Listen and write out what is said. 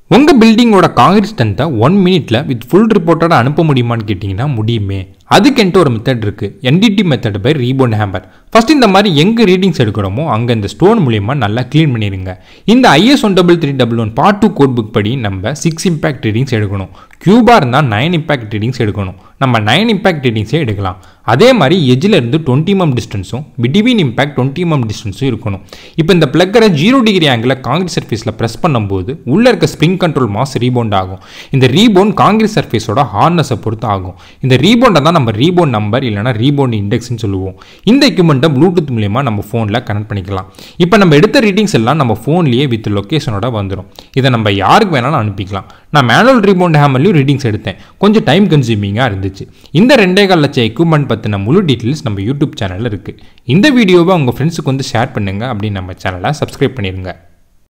உங்கள் பில்டிங்கோட காங்கிரீட் ஸ்ட்ரென்த்தை ஒன் மினிட்ல வித் ஃபுல் ரிப்போர்ட்டோட அனுப்ப முடியுமான்னு கேட்டிங்கன்னா முடியுமே அதுக்கென்ட்டு ஒரு மெத்தட் இருக்குது NDT method by rebound hammer first இந்த மாதிரி எங்கே ரீடிங்ஸ் எடுக்கிறோமோ அங்கே இந்த ஸ்டோன் மூலியமா நல்லா க்ளீன் பண்ணிடுங்க இந்த IS one double three double one part two code book படி நம்ம சிக்ஸ் இம்பாக்ட் ரீடிங்ஸ் எடுக்கணும் கியூபாக இருந்தால் நைன் இம்பாக்ட் ரீடிங்ஸ் எடுக்கணும் நம்ம நைன் இம்பாக்ட் ரீடிங்ஸே எடுக்கலாம் அதே மாதிரி எஜ்ஜில் இருந்து டுவெண்ட்டி மம் டிஸ்டன்ஸும் பிட்வீன் இம்பாக்ட் டுவெண்ட்டி மம் டிஸ்டன்ஸும் இருக்கணும் இப்போ இந்த பிளக்கரை ஜீரோ டிகிரி ஆங்கிளில் காங்கிரீட் சர்ஃபேஸில் ப்ரெஸ் பண்ணும்போது உள்ளே இருக்க ஸ்ப்ரிங் கண்ட்ரோல் மாஸ் ரீபவுண்ட் ஆகும் இந்த ரீபவுண்ட் காங்கிரீட் சர்ஃபேஸோட ஹார்னஸை பொறுத்து ஆகும் இந்த ரீபவுண்டை தான் நம்ம ரீபவுண்ட் நம்பர் இல்லைனா ரீபவுண்ட் இண்டெக்ஸ்னு சொல்லுவோம் இந்த எக்யூப்மெண்ட்டை ப்ளூடூத் மூலியமா நம்ம ஃபோனில் கனெக்ட் பண்ணிக்கலாம் இப்போ நம்ம எடுத்த ரீடிங்ஸ் எல்லாம் நம்ம ஃபோன்லேயே வித் லொக்கேஷனோட வந்துடும் இதை நம்ம யாருக்கு வேணாலும் அனுப்பிக்கலாம் நான் மேனுவல் ரீபவுண்ட் ஹேமர்லையும் ரீடிங்ஸ் எடுத்தேன் கொஞ்சம் டைம் கன்சியூமிங்காக இருந்துச்சு இந்த ரெண்டே கால் லட்சம் எக்யூப்மெண்ட் பற்றின முழு டீட்டெயில்ஸ் நம்ம யூடியூப் சேனலில் இருக்குது இந்த வீடியோவை உங்கள் ஃப்ரெண்ட்ஸுக்கு வந்து ஷேர் பண்ணுங்கள் அப்படின்னு நம்ம சேனலை சப்ஸ்கிரைப் பண்ணிடுங்க